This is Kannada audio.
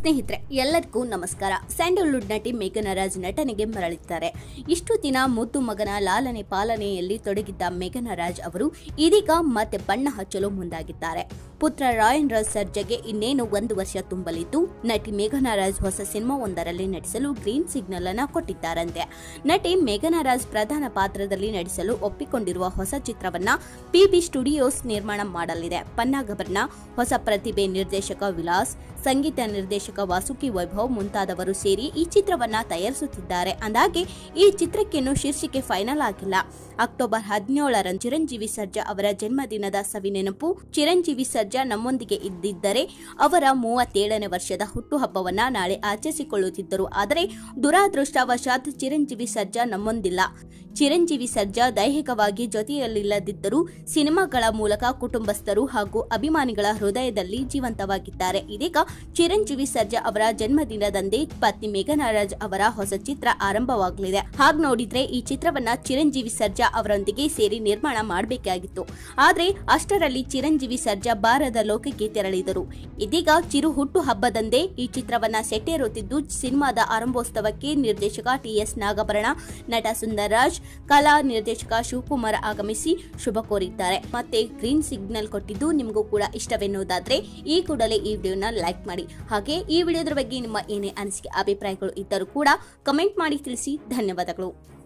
ಸ್ನೇಹಿತರೆ ಎಲ್ಲರಿಗೂ ನಮಸ್ಕಾರ ಸ್ಯಾಂಡಲ್ವುಡ್ ನಟಿ ಮೇಘನ ರಾಜ್ ನಟನೆಗೆ ಮರಳಿದ್ದಾರೆ ಇಷ್ಟು ದಿನ ಮುದ್ದು ಮಗನ ಲಾಲನೆ ಪಾಲನೆಯಲ್ಲಿ ತೊಡಗಿದ್ದ ಮೇಘನ ರಾಜ್ ಅವರು ಇದೀಗ ಮತ್ತೆ ಬಣ್ಣ ಹಚ್ಚಲು ಮುಂದಾಗಿದ್ದಾರೆ ಪುತ್ರ ರಾಯನ್ ರಾಜ್ ಸರ್ಜೆಗೆ ಇನ್ನೇನು ಒಂದು ವರ್ಷ ತುಂಬಲಿದ್ದು ನಟಿ ಮೇಘನಾ ರಾಜ್ ಹೊಸ ಸಿನಿಮಾವೊಂದರಲ್ಲಿ ನಟಿಸಲು ಗ್ರೀನ್ ಸಿಗ್ನಲ್ ಅನ್ನ ಕೊಟ್ಟಿದ್ದಾರಂತೆ ನಟಿ ಮೇಘನಾ ರಾಜ್ ಪ್ರಧಾನ ಪಾತ್ರದಲ್ಲಿ ನಟಿಸಲು ಒಪ್ಪಿಕೊಂಡಿರುವ ಹೊಸ ಚಿತ್ರವನ್ನ ಪಿಬಿ ಸ್ಟುಡಿಯೋಸ್ ನಿರ್ಮಾಣ ಮಾಡಲಿದೆ ಪನ್ನಾಗಬರ್ನ ಹೊಸ ಪ್ರತಿಭೆ ನಿರ್ದೇಶಕ ವಿಲಾಸ್ ಸಂಗೀತ ನಿರ್ದೇಶಕ ವಾಸುಕಿ ವೈಭವ್ ಮುಂತಾದವರು ಸೇರಿ ಈ ಚಿತ್ರವನ್ನ ತಯಾರಿಸುತ್ತಿದ್ದಾರೆ ಅಂದಾಗೆ ಈ ಚಿತ್ರಕ್ಕಿನ್ನು ಶೀರ್ಷಿಕೆ ಫೈನಲ್ ಆಗಿಲ್ಲ ಅಕ್ಟೋಬರ್ ಹದಿನೇಳರಂದು ಚಿರಂಜೀವಿ ಸರ್ಜಾ ಅವರ ಜನ್ಮದಿನದ ಸವಿನೆನಪು ಚಿರಂಜೀವಿ ಸರ್ಜಾ ನಮ್ಮೊಂದಿಗೆ ಇದ್ದಿದ್ದರೆ ಅವರ ಮೂವತ್ತೇಳನೇ ವರ್ಷದ ಹುಟ್ಟುಹಬ್ಬವನ್ನ ನಾಳೆ ಆಚರಿಸಿಕೊಳ್ಳುತ್ತಿದ್ದರು ಆದರೆ ದುರಾದೃಷ್ಟವಶಾತ್ ಚಿರಂಜೀವಿ ಸರ್ಜಾ ನಮ್ಮೊಂದಿಲ್ಲ ಚಿರಂಜೀವಿ ಸರ್ಜಾ ದೈಹಿಕವಾಗಿ ಜೊತೆಯಲ್ಲಿಲ್ಲದಿದ್ದರೂ ಸಿನಿಮಾಗಳ ಮೂಲಕ ಕುಟುಂಬಸ್ಥರು ಹಾಗೂ ಅಭಿಮಾನಿಗಳ ಹೃದಯದಲ್ಲಿ ಜೀವಂತವಾಗಿದ್ದಾರೆ ಇದೀಗ ಚಿರಂಜೀವಿ ಸರ್ಜಾ ಅವರ ಜನ್ಮದಿನದಂದೇ ಪತ್ನಿ ಮೇಘನಾ ರಾಜ್ ಅವರ ಹೊಸ ಚಿತ್ರ ಆರಂಭವಾಗಲಿದೆ ಹಾಗ್ ನೋಡಿದ್ರೆ ಈ ಚಿತ್ರವನ್ನ ಚಿರಂಜೀವಿ ಸರ್ಜಾ ಅವರೊಂದಿಗೆ ಸೇರಿ ನಿರ್ಮಾಣ ಮಾಡಬೇಕಾಗಿತ್ತು ಆದ್ರೆ ಅಷ್ಟರಲ್ಲಿ ಚಿರಂಜೀವಿ ಸರ್ಜಾ ಬಾರದ ಲೋಕಕ್ಕೆ ತೆರಳಿದರು ಇದೀಗ ಚಿರು ಹುಟ್ಟು ಹಬ್ಬದಂದೇ ಈ ಚಿತ್ರವನ್ನ ಸೆಟ್ಟೇರುತ್ತಿದ್ದು ಸಿನಿಮಾದ ಆರಂಭೋತ್ಸವಕ್ಕೆ ನಿರ್ದೇಶಕ ಟಿಎಸ್ ನಾಗಭರಣ ನಟ ಸುಂದರ್ ರಾಜ್ ಕಲಾ ನಿರ್ದೇಶಕ ಶಿವಕುಮಾರ್ ಆಗಮಿಸಿ ಶುಭ ಕೋರಿದ್ದಾರೆ ಮತ್ತೆ ಗ್ರೀನ್ ಸಿಗ್ನಲ್ ಕೊಟ್ಟಿದ್ದು ನಿಮಗೂ ಕೂಡ ಇಷ್ಟವೆನ್ನುವುದಾದ್ರೆ ಈ ಕೂಡಲೇ ಈ ವಿಡಿಯೋನ ಲೈಕ್ ಮಾಡಿ ಹಾಗೆ ಈ ವಿಡಿಯೋದ ಬಗ್ಗೆ ನಿಮ್ಮ ಏನೇ ಅನಿಸಿಕೆ ಅಭಿಪ್ರಾಯಗಳು ಇದ್ದರೂ ಕೂಡ ಕಮೆಂಟ್ ಮಾಡಿ ತಿಳಿಸಿ ಧನ್ಯವಾದಗಳು